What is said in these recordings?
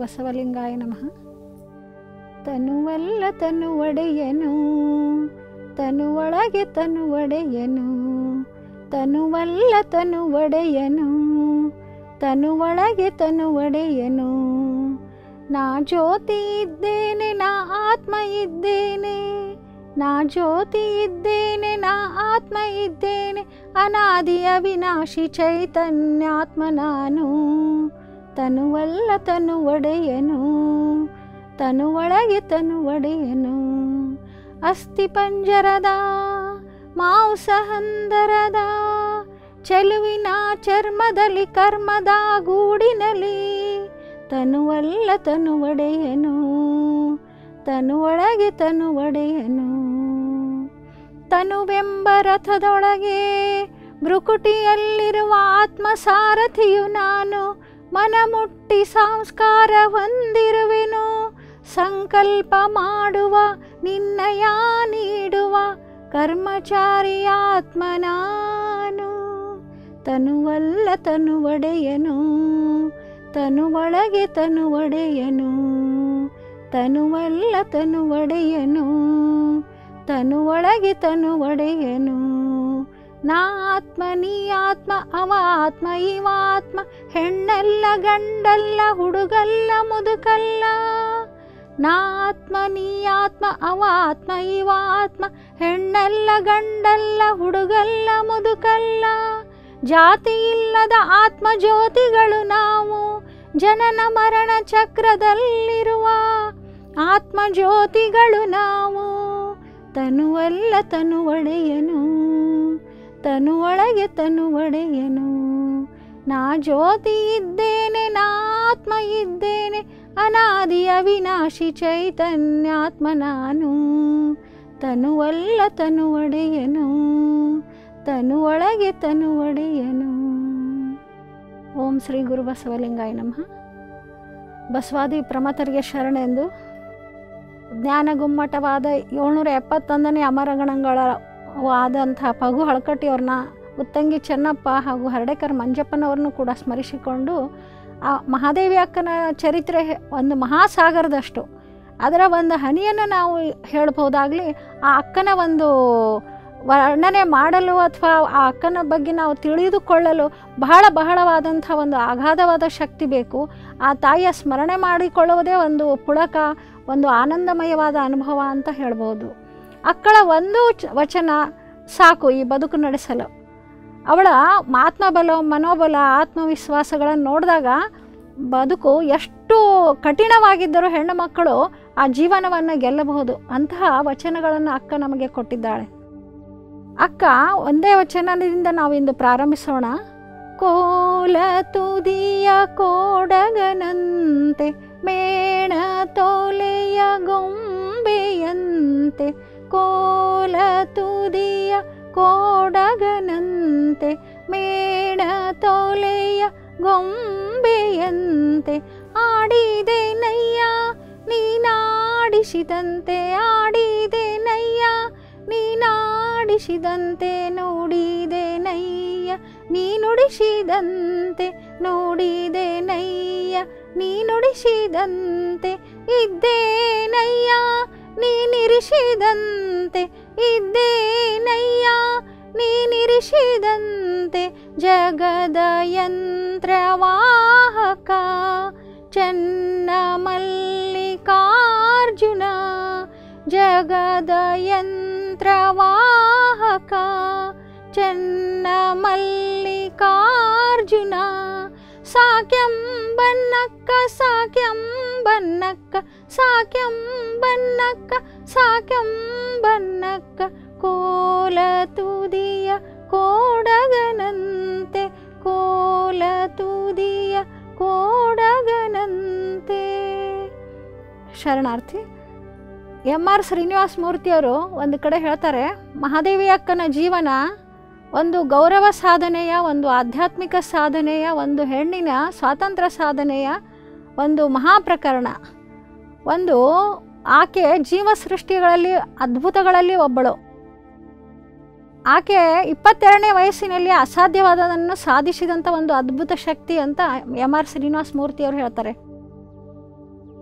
ಬಸವಲಿಂಗಾಯ ನಮಃ ತನುವಲ್ಲ ತನು ಒಡೆಯನು ತನುವೊಳಗೆ ತನು ಒಡೆಯನು ತನುವಲ್ಲ ತನು ಒಡೆಯನು ತನುವೊಳಗೆ ತನು ಒಡೆಯನು ನಾ ಜ್ಯೋತಿ ಇದ್ದೇನೆ ನಾ ಆತ್ಮ ಇದ್ದೇನೆ ನಾ ಜ್ಯೋತಿ ಇದ್ದೇನೆ ನಾ ಆತ್ಮ ಇದ್ದೇನೆ ಅನಾದಿಯ ವಿನಾಶಿ ಚೈತನ್ಯಾತ್ಮ ನಾನು ತನುವಲ್ಲ ತನು ಒಡೆಯನು ತನು ಒಳಗೆ ತನು ಒಡೆಯನು ಅಸ್ಥಿ ಪಂಜರದ ಮಾಂಸ ಹಂದರದ ಚೆಲುವಿನ ಚರ್ಮದಲ್ಲಿ ಕರ್ಮದ ಗೂಡಿನಲ್ಲಿ ತನುವಲ್ಲ ತನು ಒಡೆಯನು ತನು ಒಳಗೆ ತನು ಒಡೆಯನು ತನುವೆಂಬ ರಥದೊಳಗೆ ಭ್ರುಕುಟಿಯಲ್ಲಿರುವ ಆತ್ಮ ಸಾರಥಿಯು ನಾನು ಮನಮುಟ್ಟಿ ಸಂಸ್ಕಾರ ಹೊಂದಿರುವೆನು ಸಂಕಲ್ಪ ಮಾಡುವ ನಿನ್ನಯ ನೀಡುವ ಕರ್ಮಚಾರಿ ಆತ್ಮ ನಾನು ತನುವಲ್ಲ ತನು ಒಡೆಯನು ತನು ಒಳಗೆ ತನು ಒಡೆಯನು ತನುವಲ್ಲ ತನು ಒಡೆಯನು ತನು ಒಳಗೆ ತನು ಒಡೆಯನು ನಾ ಆತ್ಮ ನೀ ಆತ್ಮ ಅವ ಆತ್ಮ ಇವ ಆತ್ಮ ಹೆಣ್ಣಲ್ಲ ಗಂಡಲ್ಲ ಹುಡುಗಲ್ಲ ಮುದುಕಲ್ಲ ನಾ ಆತ್ಮ ನೀ ಆತ್ಮ ಅವ ಆತ್ಮ ಇವ ಆತ್ಮ ಹೆಣ್ಣಲ್ಲ ಗಂಡಲ್ಲ ಹುಡುಗಲ್ಲ ಮುದುಕಲ್ಲ ಜಾತಿ ಇಲ್ಲದ ಆತ್ಮ ಜ್ಯೋತಿಗಳು ನಾವು ಜನನ ಮರಣ ಚಕ್ರದಲ್ಲಿರುವ ಆತ್ಮ ಜ್ಯೋತಿಗಳು ನಾವು ತನುವಲ್ಲ ತನು ಒಡೆಯನು ತನು ಒಳಗೆ ತನು ಒಡೆಯನು ನಾ ಜ್ಯೋತಿ ಇದ್ದೇನೆ ನಾ ಆತ್ಮ ಇದ್ದೇನೆ ಅನಾದಿಯ ವಿನಾಶಿ ಚೈತನ್ಯಾತ್ಮ ನಾನು ತನುವಲ್ಲ ತನು ಒಡೆಯನು ತನು ಒಳಗೆ ತನು ಒಡೆಯನು ಓಂ ಶ್ರೀ ಗುರು ಬಸವಲಿಂಗಾಯ ನಮಃ ಬಸವಾದಿ ಪ್ರಮಥರಿಗೆ ಶರಣೆಂದು ಜ್ಞಾನಗುಮ್ಮಟವಾದ ಏಳ್ನೂರ ಎಪ್ಪತ್ತೊಂದನೇ ಅಮರಗಣಗಳ ಆದಂಥ ಪಗು ಹಳಕಟ್ಟಿಯವ್ರನ್ನ ಉತ್ತಂಗಿ ಚೆನ್ನಪ್ಪ ಹಾಗೂ ಹರಡೇಕರ್ ಮಂಜಪ್ಪನವ್ರನ್ನು ಕೂಡ ಸ್ಮರಿಸಿಕೊಂಡು ಆ ಮಹಾದೇವಿ ಅಕ್ಕನ ಚರಿತ್ರೆ ಒಂದು ಮಹಾಸಾಗರದಷ್ಟು ಅದರ ಒಂದು ಹನಿಯನ್ನು ನಾವು ಹೇಳ್ಬೋದಾಗಲಿ ಆ ಅಕ್ಕನ ಒಂದು ವರ್ಣನೆ ಮಾಡಲು ಅಥವಾ ಆ ಅಕ್ಕನ ಬಗ್ಗೆ ನಾವು ತಿಳಿದುಕೊಳ್ಳಲು ಬಹಳ ಬಹಳವಾದಂಥ ಒಂದು ಅಗಾಧವಾದ ಶಕ್ತಿ ಬೇಕು ಆ ತಾಯಿಯ ಸ್ಮರಣೆ ಮಾಡಿಕೊಳ್ಳುವುದೇ ಒಂದು ಪುಳಕ ಒಂದು ಆನಂದಮಯವಾದ ಅನುಭವ ಅಂತ ಹೇಳ್ಬೋದು ಅಕ್ಕಳ ಒಂದು ಚ- ವಚನ ಸಾಕು ಈ ಬದುಕು ನಡೆಸಲು ಅವಳ ಆತ್ಮಬಲ ಮನೋಬಲ ಆತ್ಮವಿಶ್ವಾಸಗಳನ್ನು ನೋಡಿದಾಗ ಬದುಕು ಎಷ್ಟು ಕಠಿಣವಾಗಿದ್ದರೂ ಹೆಣ್ಣು ಮಕ್ಕಳು ಆ ಜೀವನವನ್ನು ಗೆಲ್ಲಬಹುದು ಅಂತಹ ವಚನಗಳನ್ನು ಅಕ್ಕ ನಮಗೆ ಕೊಟ್ಟಿದ್ದಾಳೆ ಅಕ್ಕ ಒಂದೇ ವಚನದಿಂದ ನಾವಿಂದು ಪ್ರಾರಂಭಿಸೋಣ ಕೋಲ ತುದಿಯ ಕೋಡಗನಂತೆ ಮೇಣ ತೋಲೆಯ ಗೊಂಬೆಯಂತೆ ಕೋಲ ತುದಿಯ ಕೋಡಗನಂತೆ ಮೇಣ ತೋಲೆಯ ಗೊಂಬೆಯಂತೆ ಆಡಿದೆ ನಯ್ಯ ನೀನಾಡಿಸಿದಂತೆ ಆಡಿದೆ ನಯ್ಯ ನೀನಾಡಿಸಿದಂತೆ ನೋಡಿದೆ ನಯ್ಯ ನೀ ನುಡಿಸಿದಂತೆ ನೋಡಿದೆ ನಯ್ಯ ನೀ ನುಡಿಸಿದಂತೆ ಇದ್ದೇನಯ್ಯ ನೀನಿರಿಸಿದಂತೆ ಇದ್ದೇನಯ್ಯ ನೀನಿರಿಸಿದಂತೆ ಜಗದ ಯಂತ್ರವಾಹಕ ಚನ್ನ ಮಲ್ಲಿಕಾರ್ಜುನ ಜಗದ ಯಂತ್ರವಾಹಕ ಚನ್ನ ಮಲ್ಲಿಕಾರ್ಜುನ ಸಾಕ್ಯಂಬನ್ನಕ್ಕ ಸಾಕ್ಯಂಬನ್ನಕ್ಕ ಸಾಕ್ಯಂಬನ್ನಕ್ಕ ಸಾಕ್ಯಂಬನ್ನಕ್ಕ ಕೋಲ ತುದಿಯ ಕೋಡಗನಂತೆ ಕೋಲ ತುದಿಯ ಕೋಡಗನಂತೆ ಶರಣಾರ್ಥಿ ಎಮ್ ಆರ್ ಶ್ರೀನಿವಾಸ ಮೂರ್ತಿಯವರು ಒಂದು ಕಡೆ ಹೇಳ್ತಾರೆ ಮಹಾದೇವಿ ಅಕ್ಕನ ಜೀವನ ಒಂದು ಗೌರವ ಸಾಧನೆಯ ಒಂದು ಆಧ್ಯಾತ್ಮಿಕ ಸಾಧನೆಯ ಒಂದು ಹೆಣ್ಣಿನ ಸ್ವಾತಂತ್ರ್ಯ ಸಾಧನೆಯ ಒಂದು ಮಹಾಪ್ರಕರಣ ಒಂದು ಆಕೆ ಜೀವ ಸೃಷ್ಟಿಗಳಲ್ಲಿ ಅದ್ಭುತಗಳಲ್ಲಿ ಒಬ್ಬಳು ಆಕೆ ಇಪ್ಪತ್ತೆರಡನೇ ವಯಸ್ಸಿನಲ್ಲಿ ಅಸಾಧ್ಯವಾದದನ್ನು ಸಾಧಿಸಿದಂಥ ಒಂದು ಅದ್ಭುತ ಶಕ್ತಿ ಅಂತ ಎಮ್ ಆರ್ ಶ್ರೀನಿವಾಸ ಮೂರ್ತಿಯವರು ಹೇಳ್ತಾರೆ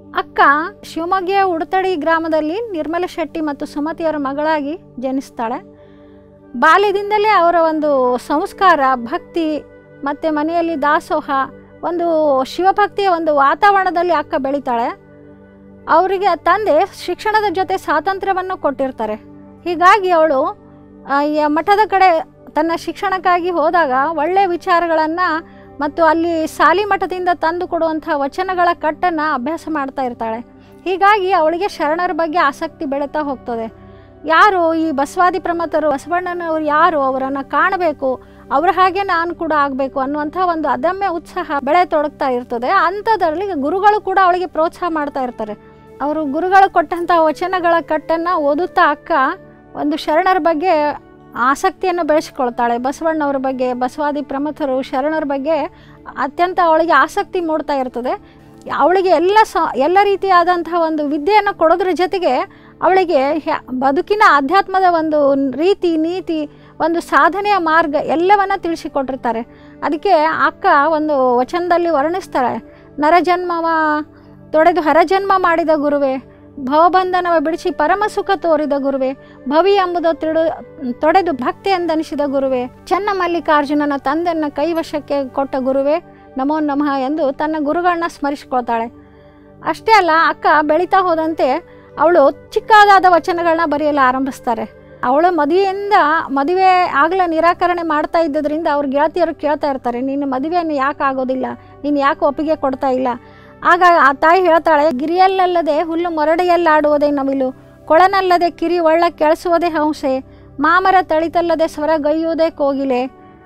ಅಕ್ಕ ಶಿವಮೊಗ್ಗೆಯ ಉಡತಡಿ ಗ್ರಾಮದಲ್ಲಿ ನಿರ್ಮಲ ಶೆಟ್ಟಿ ಮತ್ತು ಸುಮತಿಯವರ ಮಗಳಾಗಿ ಜನಿಸ್ತಾಳೆ ಬಾಲ್ಯದಿಂದಲೇ ಅವರ ಒಂದು ಸಂಸ್ಕಾರ ಭಕ್ತಿ ಮತ್ತು ಮನೆಯಲ್ಲಿ ದಾಸೋಹ ಒಂದು ಶಿವಭಕ್ತಿಯ ಒಂದು ವಾತಾವರಣದಲ್ಲಿ ಅಕ್ಕ ಬೆಳೀತಾಳೆ ಅವರಿಗೆ ತಂದೆ ಶಿಕ್ಷಣದ ಜೊತೆ ಸ್ವಾತಂತ್ರ್ಯವನ್ನು ಕೊಟ್ಟಿರ್ತಾರೆ ಹೀಗಾಗಿ ಅವಳು ಆ, ಈ ಮಠದ ಕಡೆ ತನ್ನ ಶಿಕ್ಷಣಕ್ಕಾಗಿ ಹೋದಾಗ ಒಳ್ಳೆಯ ವಿಚಾರಗಳನ್ನು ಮತ್ತು ಅಲ್ಲಿ ಸಾಲಿ ಮಠದಿಂದ ತಂದು ಕೊಡುವಂಥ ವಚನಗಳ ಕಟ್ಟನ್ನು ಅಭ್ಯಾಸ ಮಾಡ್ತಾ ಇರ್ತಾಳೆ ಹೀಗಾಗಿ ಅವಳಿಗೆ ಶರಣರ ಬಗ್ಗೆ ಆಸಕ್ತಿ ಬೆಳೀತಾ ಹೋಗ್ತದೆ ಯಾರು ಈ ಬಸವಾದಿ ಪ್ರಮತರು ಬಸವಣ್ಣನವರು ಯಾರು ಅವರನ್ನು ಕಾಣಬೇಕು ಅವರ ಹಾಗೆ ನಾನು ಕೂಡ ಆಗಬೇಕು ಅನ್ನುವಂಥ ಒಂದು ಅದಮ್ಯ ಉತ್ಸಾಹ ಬೆಳೆ ತೊಡಗ್ತಾ ಇರ್ತದೆ ಅಂಥದ್ರಲ್ಲಿ ಗುರುಗಳು ಕೂಡ ಅವಳಿಗೆ ಪ್ರೋತ್ಸಾಹ ಮಾಡ್ತಾ ಇರ್ತಾರೆ ಅವರು ಗುರುಗಳು ಕೊಟ್ಟಂಥ ವಚನಗಳ ಕಟ್ಟನ್ನು ಓದುತ್ತಾ ಅಕ್ಕ ಒಂದು ಶರಣರ ಬಗ್ಗೆ ಆಸಕ್ತಿಯನ್ನು ಬೆಳೆಸಿಕೊಳ್ತಾಳೆ ಬಸವಣ್ಣವ್ರ ಬಗ್ಗೆ ಬಸವಾದಿ ಪ್ರಮಥರು ಶರಣರ ಬಗ್ಗೆ ಅತ್ಯಂತ ಅವಳಿಗೆ ಆಸಕ್ತಿ ಮೂಡ್ತಾ ಇರ್ತದೆ ಅವಳಿಗೆ ಎಲ್ಲ ಸ ಎಲ್ಲ ರೀತಿಯಾದಂತಹ ಒಂದು ವಿದ್ಯೆಯನ್ನು ಕೊಡೋದ್ರ ಜೊತೆಗೆ ಅವಳಿಗೆ ಹ್ಯಾ- ಬದುಕಿನ ಆಧ್ಯಾತ್ಮದ ಒಂದು ರೀತಿ ನೀತಿ ಒಂದು ಸಾಧನೆಯ ಮಾರ್ಗ ಎಲ್ಲವನ್ನ ತಿಳಿಸಿಕೊಟ್ಟಿರ್ತಾರೆ ಅದಕ್ಕೆ ಅಕ್ಕ ಒಂದು ವಚನದಲ್ಲಿ ವರ್ಣಿಸ್ತಾಳೆ ನರಜನ್ಮವ ತೊಡೆದು ಹರಜನ್ಮ ಮಾಡಿದ ಗುರುವೇ ಭವಬಂಧನವ ಬಿಡಿಸಿ ಪರಮ ಸುಖ ತೋರಿದ ಗುರುವೇ ಭವಿ ಎಂಬುದು ತಿಳು ತೊಡೆದು ಭಕ್ತಿ ಎಂದನಿಸಿದ ಗುರುವೇ ಚೆನ್ನ ಮಲ್ಲಿಕಾರ್ಜುನನ ತಂದೆಯನ್ನು ಕೈವಶಕ್ಕೆ ಕೊಟ್ಟ ಗುರುವೇ ನಮೋ ನಮಃ ಎಂದು ತನ್ನ ಗುರುಗಳನ್ನ ಸ್ಮರಿಸ್ಕೊಳ್ತಾಳೆ ಅಷ್ಟೇ ಅಲ್ಲ ಅಕ್ಕ ಬೆಳೀತಾ ಹೋದಂತೆ ಅವಳು ಚಿಕ್ಕದಾದ ವಚನಗಳನ್ನ ಬರೆಯಲು ಆರಂಭಿಸ್ತಾರೆ ಅವಳು ಮದುವೆಯಿಂದ ಮದುವೆ ಆಗಲೇ ನಿರಾಕರಣೆ ಮಾಡ್ತಾ ಇದ್ದದ್ರಿಂದ ಅವ್ರ ಗೆಳತಿಯರು ಕೇಳ್ತಾ ಇರ್ತಾರೆ ನಿನ್ನ ಮದುವೆಯನ್ನು ಯಾಕೆ ಆಗೋದಿಲ್ಲ ನೀನು ಯಾಕೆ ಒಪ್ಪಿಗೆ ಕೊಡ್ತಾ ಇಲ್ಲ ಆಗ ಆ ತಾಯಿ ಹೇಳ್ತಾಳೆ ಗಿರಿಯಲ್ಲಲ್ಲದೆ ಹುಲ್ಲು ಮೊರಡೆಯಲ್ಲಾಡುವುದೇ ನವಿಲು ಕೊಳನಲ್ಲದೆ ಕಿರಿ ಒಳ್ಳ ಕೆಳಿಸುವುದೇ ಹಂಸೆ ಮಾಮರ ತಳಿತಲ್ಲದೆ ಸ್ವರ ಗೈಯುವುದೇ ಕೋಗಿಲೆ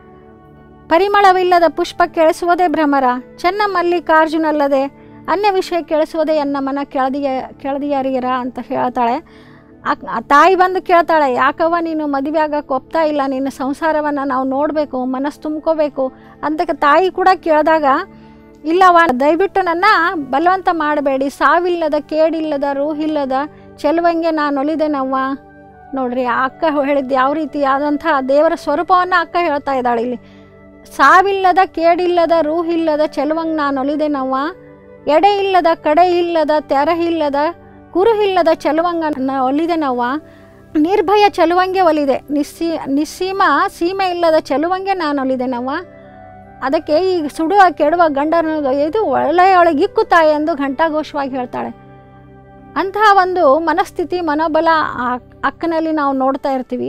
ಪರಿಮಳವಿಲ್ಲದ ಪುಷ್ಪ ಕೆಳಿಸುವುದೇ ಭ್ರಮರ ಚೆನ್ನ ಮಲ್ಲಿಕಾರ್ಜುನಲ್ಲದೆ ಅನ್ಯ ವಿಷಯ ಕೇಳಿಸುವುದೇ ಎನ್ನ ಮನ ಕೆಳದಿಯ ಕೆಳದಿಯರಿಯರ ಅಂತ ಹೇಳ್ತಾಳೆ ಆಕ್- ಆ ತಾಯಿ ಬಂದು ಕೇಳ್ತಾಳೆ ಯಾಕವ್ವ ನೀನು ಮದುವೆ ಆಗಕ್ಕೆ ಒಪ್ತಾ ಇಲ್ಲ ನಿನ್ನ ಸಂಸಾರವನ್ನು ನಾವು ನೋಡಬೇಕು ಮನಸ್ಸು ತುಂಬ್ಕೋಬೇಕು ಅಂತ ತಾಯಿ ಕೂಡ ಕೇಳಿದಾಗ ಇಲ್ಲವ ದಯವಿಟ್ಟು ನನ್ನ ಬಲವಂತ ಮಾಡಬೇಡಿ ಸಾವಿಲ್ಲದ ಕೇಡಿಲ್ಲದ ರೂಹಿಲ್ಲದ ಚೆಲುವಂಗೆ ನಾನು ಒಲಿದೆನವ್ವ ನೋಡ್ರಿ ಆ ಅಕ್ಕ ಹೇಳಿದ್ದು ಯಾವ ರೀತಿ ಆದಂಥ ದೇವರ ಸ್ವರೂಪವನ್ನು ಅಕ್ಕ ಹೇಳ್ತಾ ಇದ್ದಾಳೆ ಇಲ್ಲಿ ಸಾವಿಲ್ಲದ ಕೇಡಿಲ್ಲದ ರೂಹಿಲ್ಲದ ಚೆಲುವಂಗೆ ನಾನು ಒಲಿದೆನವ್ವ ಎಡೆ ಇಲ್ಲದ ಕಡೆ ಇಲ್ಲದ ತೆರೆ ಇಲ್ಲದ ಕುರುಹಿಲ್ಲದ ಚೆಲುವಂಗ ಒಲಿದೆನವ್ವ ನಿರ್ಭಯ ಚೆಲುವಂಗೆ ಒಲಿದೆ ನಿಸ್ಸಿ ನಿಸ್ಸೀಮ ಸೀಮೆ ಇಲ್ಲದ ಚೆಲುವಂಗೆ ನಾನು ಒಲಿದೆನವ್ವ ಅದಕ್ಕೆ ಈ ಸುಡುವ ಕೆಡುವ ಗಂಡನ ಇದು ಒಳ್ಳೆಯೊಳಗಿಕ್ಕು ತಾಯಿ ಎಂದು ಘಂಟಾಘೋಷವಾಗಿ ಹೇಳ್ತಾಳೆ ಅಂತಹ ಒಂದು ಮನಸ್ಥಿತಿ ಮನೋಬಲ ಆ ಅಕ್ಕನಲ್ಲಿ ನಾವು ನೋಡ್ತಾ ಇರ್ತೀವಿ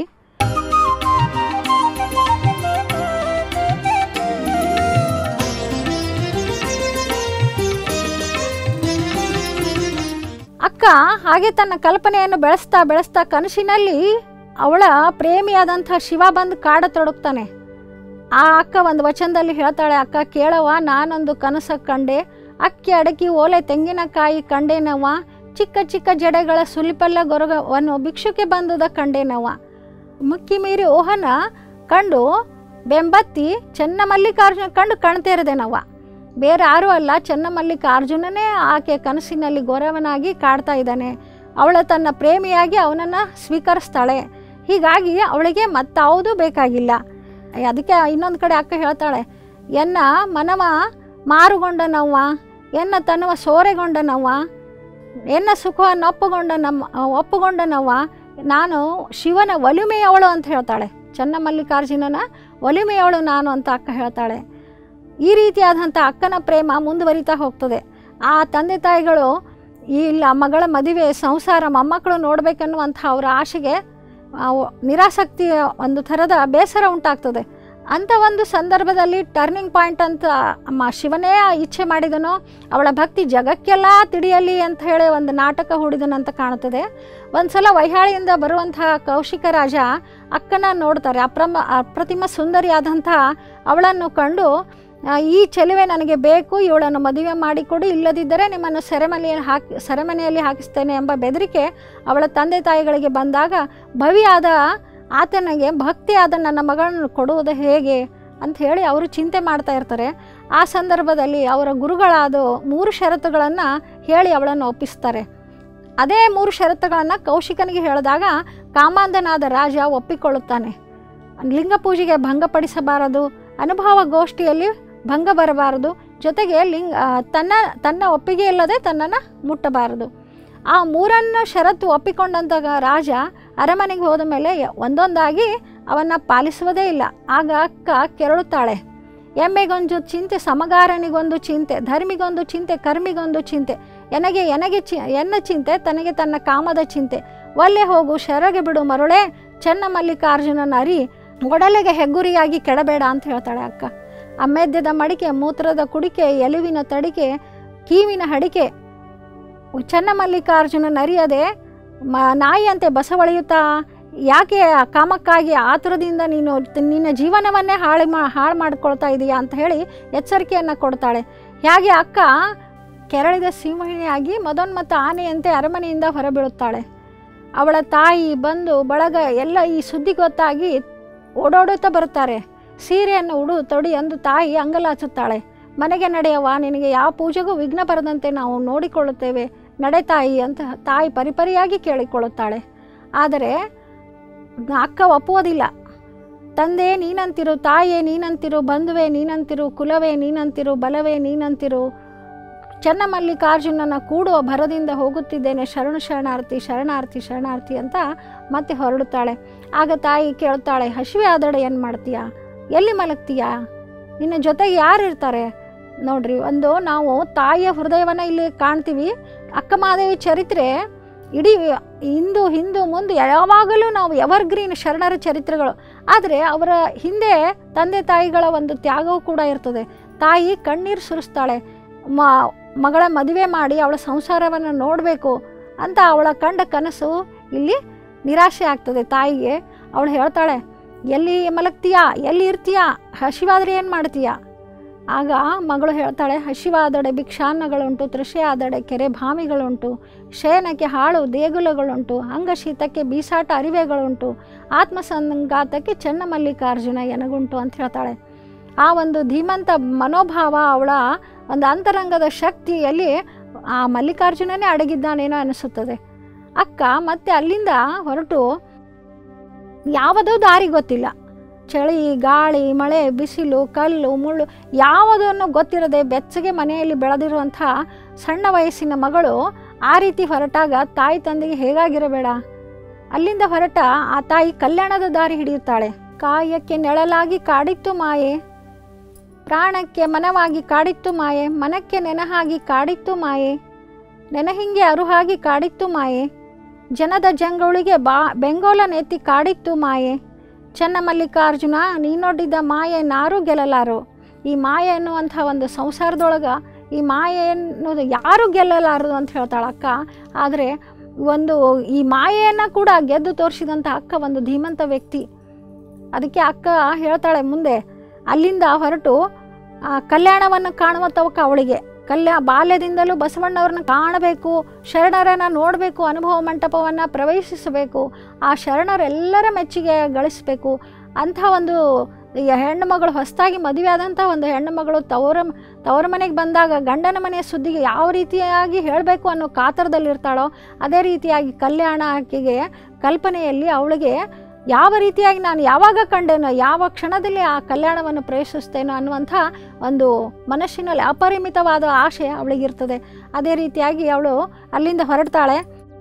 ಅಕ್ಕ ಹಾಗೆ ತನ್ನ ಕಲ್ಪನೆಯನ್ನು ಬೆಳೆಸ್ತಾ ಬೆಳೆಸ್ತಾ ಕನಸಿನಲ್ಲಿ ಅವಳ ಪ್ರೇಮಿಯಾದಂಥ ಶಿವ ಬಂದು ಕಾಡತೊಡಗ್ತಾನೆ ಆ ಅಕ್ಕ ಒಂದು ವಚನದಲ್ಲಿ ಹೇಳ್ತಾಳೆ ಅಕ್ಕ ಕೇಳವ ನಾನೊಂದು ಕನಸ ಕಂಡೆ ಅಕ್ಕಿ ಅಡಕಿ ಓಲೆ ತೆಂಗಿನಕಾಯಿ ಕಂಡೇನವ್ವ ಚಿಕ್ಕ ಚಿಕ್ಕ ಜಡೆಗಳ ಸುಲಿಪಲ್ಲ ಗೊರಗವನ್ನು ಭಿಕ್ಷುಕೆ ಬಂದುದ ಕಂಡೇನವ್ವ ಮುಕ್ಕಿ ಮೀರಿ ಓಹನ ಕಂಡು ಬೆಂಬತ್ತಿ ಚೆನ್ನ ಮಲ್ಲಿಕಾರ್ಜುನ ಕಂಡು ಕಣ್ತೇರದೇನವ್ವ ಬೇರೆ ಯಾರೂ ಅಲ್ಲ ಚೆನ್ನ ಮಲ್ಲಿಕಾರ್ಜುನನೇ ಆಕೆ ಕನಸಿನಲ್ಲಿ ಗೌರವನಾಗಿ ಕಾಡ್ತಾ ಇದ್ದಾನೆ ಅವಳ ತನ್ನ ಪ್ರೇಮಿಯಾಗಿ ಅವನನ್ನು ಸ್ವೀಕರಿಸ್ತಾಳೆ ಹೀಗಾಗಿ ಅವಳಿಗೆ ಮತ್ತಾವುದೂ ಬೇಕಾಗಿಲ್ಲ ಅದಕ್ಕೆ ಇನ್ನೊಂದು ಕಡೆ ಅಕ್ಕ ಹೇಳ್ತಾಳೆ ಎನ್ನ ಮನವ ಮಾರುಗೊಂಡನವ್ವ ಎನ್ನ ತನವ ಸೋರೆಗೊಂಡನವ್ವ ಎನ್ನ ಸುಖವನ್ನು ಒಪ್ಪುಗೊಂಡ ನಮ್ಮ ಒಪ್ಪುಗೊಂಡನವ್ವ ನಾನು ಶಿವನ ಒಲಿಮೆಯವಳು ಅಂತ ಹೇಳ್ತಾಳೆ ಚೆನ್ನ ಮಲ್ಲಿಕಾರ್ಜುನನ ಒಲಿಮೆಯವಳು ನಾನು ಅಂತ ಅಕ್ಕ ಹೇಳ್ತಾಳೆ ಈ ರೀತಿಯಾದಂಥ ಅಕ್ಕನ ಪ್ರೇಮ ಮುಂದುವರಿತಾ ಹೋಗ್ತದೆ ಆ ತಂದೆ ತಾಯಿಗಳು ಈ ಇಲ್ಲ ಮಗಳ ಮದುವೆ ಸಂಸಾರ ಮೊಮ್ಮಕ್ಕಳು ನೋಡಬೇಕನ್ನುವಂಥ ಅವರ ಆಶೆಗೆ ಆ ಒ- ನಿರಾಸಕ್ತಿ ಒಂದು ಥರದ ಬೇಸರ ಉಂಟಾಗ್ತದೆ ಅಂಥ ಒಂದು ಸಂದರ್ಭದಲ್ಲಿ ಟರ್ನಿಂಗ್ ಪಾಯಿಂಟ್ ಅಂತ ಅಮ್ಮ ಶಿವನೇ ಇಚ್ಛೆ ಮಾಡಿದನೋ ಅವಳ ಭಕ್ತಿ ಜಗಕ್ಕೆಲ್ಲ ತಿಳಿಯಲಿ ಅಂತ ಹೇಳಿ ಒಂದು ನಾಟಕ ಹೂಡಿದನಂತ ಕಾಣುತ್ತದೆ ಒಂದು ಸಲ ವೈಹಾಳಿಯಿಂದ ಬರುವಂತಹ ಕೌಶಿಕ ರಾಜ ಅಕ್ಕನ ನೋಡ್ತಾರೆ ಅಪ್ರಮ ಅಪ್ರತಿಮ ಸುಂದರಿಯಾದಂಥ ಅವಳನ್ನು ಕಂಡು ಆ, ಈ ಚೆಲುವೆ ನನಗೆ ಬೇಕು ಇವಳನ್ನು ಮದುವೆ ಮಾಡಿಕೊಡಿ ಇಲ್ಲದಿದ್ದರೆ ನಿಮ್ಮನ್ನು ಸೆರೆಮನೆಯಲ್ಲಿ ಹಾಕಿ ಸೆರೆಮನೆಯಲ್ಲಿ ಹಾಕಿಸ್ತೇನೆ ಎಂಬ ಬೆದರಿಕೆ ಅವಳ ತಂದೆ ತಾಯಿಗಳಿಗೆ ಬಂದಾಗ ಭವಿಯಾದ ಆತನಿಗೆ ಭಕ್ತಿಯಾದ ನನ್ನ ಮಗಳನ್ನು ಕೊಡುವುದು ಹೇಗೆ ಅಂತ ಹೇಳಿ ಅವರು ಚಿಂತೆ ಮಾಡ್ತಾ ಇರ್ತಾರೆ ಆ ಸಂದರ್ಭದಲ್ಲಿ ಅವರ ಗುರುಗಳಾದ ಮೂರು ಷರತ್ತುಗಳನ್ನು ಹೇಳಿ ಅವಳನ್ನು ಒಪ್ಪಿಸ್ತಾರೆ ಅದೇ ಮೂರು ಷರತ್ತುಗಳನ್ನು ಕೌಶಿಕನಿಗೆ ಹೇಳಿದಾಗ ಕಾಮಾಂಧನಾದ ರಾಜ ಒಪ್ಪಿಕೊಳ್ಳುತ್ತಾನೆ ಲಿಂಗ ಪೂಜೆಗೆ ಭಂಗಪಡಿಸಬಾರದು ಅನುಭವ ಗೋಷ್ಠಿಯಲ್ಲಿ ಭಂಗ ಬರಬಾರದು ಜೊತೆಗೆ ಲಿಂಗ ಆ, ತನ್ನ ತನ್ನ ಒಪ್ಪಿಗೆ ಇಲ್ಲದೆ ತನ್ನನ್ನು ಮುಟ್ಟಬಾರದು ಆ ಮೂರನ್ನು ಷರತ್ತು ಒಪ್ಪಿಕೊಂಡಂತ ರಾಜ ಅರಮನೆಗೆ ಹೋದ ಮೇಲೆ ಒಂದೊಂದಾಗಿ ಅವನ್ನ ಪಾಲಿಸುವುದೇ ಇಲ್ಲ ಆಗ ಅಕ್ಕ ಕೆರಳುತ್ತಾಳೆ ಎಮ್ಮೆಗೊಂದು ಚಿಂತೆ ಸಮಗಾರನಿಗೊಂದು ಚಿಂತೆ ಧರ್ಮಿಗೊಂದು ಚಿಂತೆ ಕರ್ಮಿಗೊಂದು ಚಿಂತೆ ಎನಗೆ ಎನಗೆ ಚಿ ಎನ್ನ ಚಿಂತೆ ತನಗೆ ತನ್ನ ಕಾಮದ ಚಿಂತೆ ಒಲ್ಲೆ ಹೋಗು ಶರಗೆ ಬಿಡು ಮರುಳೆ ಚೆನ್ನ ಮಲ್ಲಿಕಾರ್ಜುನನ ಅರಿ ಒಡಲೆಗೆ ಹೆಗ್ಗುರಿಯಾಗಿ ಕೆಡಬೇಡ ಅಂತ ಹೇಳ್ತಾಳೆ ಅಕ್ಕ ಅಮೆದ್ಯದ ಮಡಿಕೆ ಮೂತ್ರದ ಕುಡಿಕೆ ಎಲುವಿನ ತಡಿಕೆ ಕೀವಿನ ಹಡಿಕೆ ಚೆನ್ನ ಮಲ್ಲಿಕಾರ್ಜುನನ ಅರಿಯದೆ ಮ ನಾಯಿಯಂತೆ ಬಸವಳೆಯುತ್ತಾ ಯಾಕೆ ಆ ಕಾಮಕ್ಕಾಗಿ ಆತುರದಿಂದ ನೀನು ನಿನ್ನ ಜೀವನವನ್ನೇ ಹಾಳು ಮಾ ಹಾಳು ಮಾಡ್ಕೊಳ್ತಾ ಇದೀಯಾ ಅಂತ ಹೇಳಿ ಎಚ್ಚರಿಕೆಯನ್ನು ಕೊಡ್ತಾಳೆ ಹೇಗೆ ಅಕ್ಕ ಕೆರಳಿದ ಸಿಂಹಿಣಿಯಾಗಿ ಮದೋನ್ಮತ್ತ ಆನೆಯಂತೆ ಅರಮನೆಯಿಂದ ಹೊರಬೀಳುತ್ತಾಳೆ ಅವಳ ತಾಯಿ ಬಂದು ಬಳಗ ಎಲ್ಲ ಈ ಸುದ್ದಿ ಗೊತ್ತಾಗಿ ಓಡೋಡುತ್ತಾ ಬರ್ತಾರೆ ಸೀರೆಯನ್ನು ಉಡು ತೊಡಿ ಅಂದು ತಾಯಿ ಅಂಗಲಾಚುತ್ತಾಳೆ ಮನೆಗೆ ನಡೆಯವ ನಿನಗೆ ಯಾವ ಪೂಜೆಗೂ ವಿಘ್ನ ಬರದಂತೆ ನಾವು ನೋಡಿಕೊಳ್ಳುತ್ತೇವೆ ನಡೆ ತಾಯಿ ಅಂತ ತಾಯಿ ಪರಿಪರಿಯಾಗಿ ಕೇಳಿಕೊಳ್ಳುತ್ತಾಳೆ ಆದರೆ ಅಕ್ಕ ಒಪ್ಪುವುದಿಲ್ಲ ತಂದೆ ನೀನಂತಿರು ತಾಯೇ ನೀನಂತಿರು ಬಂಧುವೆ ನೀನಂತಿರು ಕುಲವೇ ನೀನಂತಿರು ಬಲವೇ ನೀನಂತಿರು ಚನ್ನಮಲ್ಲಿಕಾರ್ಜುನನ ಕೂಡುವ ಭರದಿಂದ ಹೋಗುತ್ತಿದ್ದೇನೆ ಶರಣು ಶರಣಾರ್ಥಿ ಶರಣಾರ್ಥಿ ಶರಣಾರ್ಥಿ ಅಂತ ಮತ್ತೆ ಹೊರಡುತ್ತಾಳೆ ಆಗ ತಾಯಿ ಕೇಳ್ತಾಳೆ ಹಸಿವೆ ಆದಡೆ ಏನು ಮಾಡ್ತೀಯಾ ಎಲ್ಲಿ ಮಲಗ್ತೀಯಾ ನಿನ್ನ ಜೊತೆಗೆ ಯಾರು ಇರ್ತಾರೆ ನೋಡ್ರಿ ಒಂದು ನಾವು ತಾಯಿಯ ಹೃದಯವನ್ನು ಇಲ್ಲಿ ಕಾಣ್ತೀವಿ ಅಕ್ಕ ಮಹಾದೇವಿ ಚರಿತ್ರೆ ಇಡೀ ಹಿಂದೂ ಹಿಂದೂ ಮುಂದೆ ಯಾವಾಗಲೂ ನಾವು ಎವರ್ಗ್ರೀನ್ ಶರಣರ ಚರಿತ್ರೆಗಳು ಆದರೆ ಅವರ ಹಿಂದೆ ತಂದೆ ತಾಯಿಗಳ ಒಂದು ತ್ಯಾಗವೂ ಕೂಡ ಇರ್ತದೆ ತಾಯಿ ಕಣ್ಣೀರು ಸುರಿಸ್ತಾಳೆ ಮ ಮಗಳ ಮದುವೆ ಮಾಡಿ ಅವಳ ಸಂಸಾರವನ್ನು ನೋಡಬೇಕು ಅಂತ ಅವಳ ಕಂಡ ಕನಸು ಇಲ್ಲಿ ನಿರಾಶೆ ಆಗ್ತದೆ ತಾಯಿಗೆ ಅವಳು ಹೇಳ್ತಾಳೆ ಎಲ್ಲಿ ಮಲಗ್ತೀಯಾ ಎಲ್ಲಿ ಇರ್ತೀಯಾ ಹಸಿವಾದರೆ ಏನು ಮಾಡ್ತೀಯಾ ಆಗ ಮಗಳು ಹೇಳ್ತಾಳೆ ಹಸಿವಾದಡೆ ಭಿಕ್ಷಾನ್ನಗಳುಂಟು ತೃಷೆಯಾದಡೆ ಕೆರೆ ಭಾಮಿಗಳುಂಟು ಶಯನಕ್ಕೆ ಹಾಳು ದೇಗುಲಗಳುಂಟು ಅಂಗಶೀತಕ್ಕೆ ಬೀಸಾಟ ಅರಿವೆಗಳುಂಟು ಆತ್ಮಸಂಗಾತಕ್ಕೆ ಚನ್ನಮಲ್ಲಿಕಾರ್ಜುನ ಎನಗುಂಟು ಅಂತ ಹೇಳ್ತಾಳೆ ಆ ಒಂದು ಧೀಮಂತ ಮನೋಭಾವ ಅವಳ ಒಂದು ಅಂತರಂಗದ ಶಕ್ತಿಯಲ್ಲಿ ಆ ಮಲ್ಲಿಕಾರ್ಜುನನೇ ಅಡಗಿದ್ದಾನೇನೋ ಅನಿಸುತ್ತದೆ ಅಕ್ಕ ಮತ್ತೆ ಅಲ್ಲಿಂದ ಹೊರಟು ಯಾವುದೋ ದಾರಿ ಗೊತ್ತಿಲ್ಲ ಚಳಿ ಗಾಳಿ ಮಳೆ ಬಿಸಿಲು ಕಲ್ಲು ಮುಳ್ಳು ಯಾವುದನ್ನು ಗೊತ್ತಿರದೆ ಬೆಚ್ಚಗೆ ಮನೆಯಲ್ಲಿ ಬೆಳೆದಿರುವಂಥ ಸಣ್ಣ ವಯಸ್ಸಿನ ಮಗಳು ಆ ರೀತಿ ಹೊರಟಾಗ ತಾಯಿ ತಂದೆಗೆ ಹೇಗಾಗಿರಬೇಡ ಅಲ್ಲಿಂದ ಹೊರಟ ಆ ತಾಯಿ ಕಲ್ಯಾಣದ ದಾರಿ ಹಿಡಿಯುತ್ತಾಳೆ ಕಾಯಕ್ಕೆ ನೆಳಲಾಗಿ ಕಾಡಿತ್ತು ಮಾಯೆ ಪ್ರಾಣಕ್ಕೆ ಮನವಾಗಿ ಕಾಡಿತ್ತು ಮಾಯೆ ಮನಕ್ಕೆ ನೆನಹಾಗಿ ಕಾಡಿತ್ತು ಮಾಯೆ ನೆನಹಿಂಗೆ ಅರುಹಾಗಿ ಕಾಡಿತ್ತು ಮಾಯೆ ಜನದ ಜಂಗುಳಿಗೆ ಬಾ ಬೆಂಗೋಲನೆತ್ತಿ ಕಾಡಿತ್ತು ಮಾಯೆ ಚನ್ನಮಲ್ಲಿಕಾರ್ಜುನ ನೀನೊಡ್ಡಿದ್ದ ಮಾಯೆ ನಾರೂ ಗೆಲ್ಲಲಾರು ಈ ಮಾಯೆ ಎನ್ನುವಂಥ ಒಂದು ಸಂಸಾರದೊಳಗೆ ಈ ಮಾಯೆ ಎನ್ನುವುದು ಯಾರೂ ಗೆಲ್ಲಲಾರದು ಅಂತ ಹೇಳ್ತಾಳೆ ಅಕ್ಕ ಆದರೆ ಒಂದು ಈ ಮಾಯೆಯನ್ನು ಕೂಡ ಗೆದ್ದು ತೋರಿಸಿದಂಥ ಅಕ್ಕ ಒಂದು ಧೀಮಂತ ವ್ಯಕ್ತಿ ಅದಕ್ಕೆ ಅಕ್ಕ ಹೇಳ್ತಾಳೆ ಮುಂದೆ ಅಲ್ಲಿಂದ ಹೊರಟು ಆ ಕಲ್ಯಾಣವನ್ನು ಕಾಣುವ ತವಕ ಅವಳಿಗೆ ಕಲ್ಯಾ ಬಾಲ್ಯದಿಂದಲೂ ಬಸವಣ್ಣವ್ರನ್ನ ಕಾಣಬೇಕು ಶರಣರನ್ನು ನೋಡಬೇಕು ಅನುಭವ ಮಂಟಪವನ್ನು ಪ್ರವೇಶಿಸಬೇಕು ಆ ಶರಣರೆಲ್ಲರ ಮೆಚ್ಚುಗೆ ಗಳಿಸಬೇಕು ಅಂಥ ಒಂದು ಈ ಹೆಣ್ಣು ಮಗಳು ಹೊಸದಾಗಿ ಮದುವೆ ಆದಂಥ ಒಂದು ಹೆಣ್ಣು ಮಗಳು ತವರ ತವರ ಮನೆಗೆ ಬಂದಾಗ ಗಂಡನ ಮನೆಯ ಸುದ್ದಿಗೆ ಯಾವ ರೀತಿಯಾಗಿ ಹೇಳಬೇಕು ಅನ್ನೋ ಕಾತರದಲ್ಲಿರ್ತಾಳೋ ಅದೇ ರೀತಿಯಾಗಿ ಕಲ್ಯಾಣ ಆಕೆಗೆ ಕಲ್ಪನೆಯಲ್ಲಿ ಅವಳಿಗೆ ಯಾವ ರೀತಿಯಾಗಿ ನಾನು ಯಾವಾಗ ಕಂಡೇನೋ ಯಾವ ಕ್ಷಣದಲ್ಲಿ ಆ ಕಲ್ಯಾಣವನ್ನು ಪ್ರವೇಶಿಸ್ತೇನೋ ಅನ್ನುವಂಥ ಒಂದು ಮನಸ್ಸಿನಲ್ಲಿ ಅಪರಿಮಿತವಾದ ಆಶೆ ಅವಳಿಗಿರ್ತದೆ ಅದೇ ರೀತಿಯಾಗಿ ಅವಳು ಅಲ್ಲಿಂದ ಹೊರಡ್ತಾಳೆ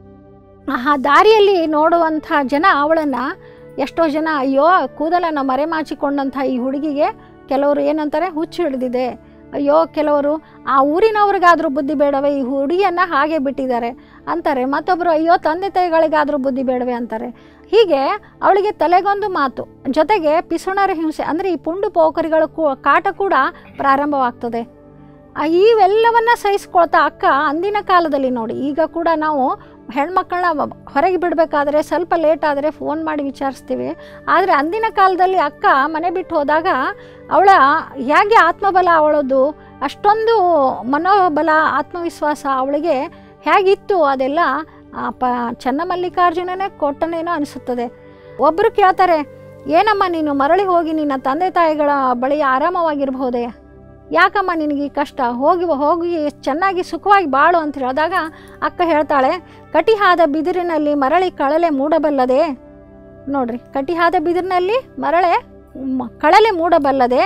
ಆ ದಾರಿಯಲ್ಲಿ ನೋಡುವಂಥ ಜನ ಅವಳನ್ನು ಎಷ್ಟೋ ಜನ ಅಯ್ಯೋ ಕೂದಲನ್ನು ಮರೆಮಾಚಿಕೊಂಡಂಥ ಈ ಹುಡುಗಿಗೆ ಕೆಲವರು ಏನಂತಾರೆ ಹುಚ್ಚು ಹಿಡಿದಿದೆ ಅಯ್ಯೋ ಕೆಲವರು ಆ ಊರಿನವ್ರಿಗಾದರೂ ಬುದ್ಧಿ ಬೇಡವೆ ಈ ಹುಡುಗಿಯನ್ನು ಹಾಗೆ ಬಿಟ್ಟಿದ್ದಾರೆ ಅಂತಾರೆ ಮತ್ತೊಬ್ಬರು ಅಯ್ಯೋ ತಂದೆ ತಾಯಿಗಳಿಗಾದರೂ ಬುದ್ಧಿ ಬೇಡವೆ ಅಂತಾರೆ ಹೀಗೆ ಅವಳಿಗೆ ತಲೆಗೊಂದು ಮಾತು ಜೊತೆಗೆ ಪಿಸುಣರ ಹಿಂಸೆ ಅಂದರೆ ಈ ಪುಂಡು ಪೋಖರಿಗಳ ಕೂ ಕಾಟ ಕೂಡ ಪ್ರಾರಂಭವಾಗ್ತದೆ ಆ ಇವೆಲ್ಲವನ್ನ ಸಹಿಸ್ಕೊಳ್ತಾ ಅಕ್ಕ ಅಂದಿನ ಕಾಲದಲ್ಲಿ ನೋಡಿ ಈಗ ಕೂಡ ನಾವು ಹೆಣ್ಮಕ್ಳನ್ನ ಹೊರಗೆ ಬಿಡಬೇಕಾದ್ರೆ ಸ್ವಲ್ಪ ಲೇಟ್ ಆದರೆ ಫೋನ್ ಮಾಡಿ ವಿಚಾರಿಸ್ತೀವಿ ಆದರೆ ಅಂದಿನ ಕಾಲದಲ್ಲಿ ಅಕ್ಕ ಮನೆ ಬಿಟ್ಟು ಹೋದಾಗ ಅವಳ ಹೇಗೆ ಆತ್ಮಬಲ ಅವಳದು ಅಷ್ಟೊಂದು ಮನೋಬಲ ಆತ್ಮವಿಶ್ವಾಸ ಅವಳಿಗೆ ಹೇಗಿತ್ತು ಅದೆಲ್ಲ ಆ ಪ ಚನ್ನಮಲ್ಲಿಕಾರ್ಜುನನೇ ಕೊಟ್ಟನೇನೋ ಅನಿಸುತ್ತದೆ ಒಬ್ಬರು ಕೇಳ್ತಾರೆ ಏನಮ್ಮ ನೀನು ಮರಳಿ ಹೋಗಿ ನಿನ್ನ ತಂದೆ ತಾಯಿಗಳ ಬಳಿ ಆರಾಮವಾಗಿರಬಹುದೇ ಯಾಕಮ್ಮ ನಿನಗೆ ಈ ಕಷ್ಟ ಹೋಗಿ ಹೋಗಿ ಚೆನ್ನಾಗಿ ಸುಖವಾಗಿ ಬಾಳು ಅಂತ ಹೇಳಿದಾಗ ಅಕ್ಕ ಹೇಳ್ತಾಳೆ ಕಟಿಹಾದ ಬಿದಿರಿನಲ್ಲಿ ಮರಳಿ ಕಳಲೆ ಮೂಡಬಲ್ಲದೆ ನೋಡ್ರಿ ಕಟಿಹಾದ ಬಿದಿರಿನಲ್ಲಿ ಮರಳೆ ಮ- ಕಳಲೆ ಮೂಡಬಲ್ಲದೆ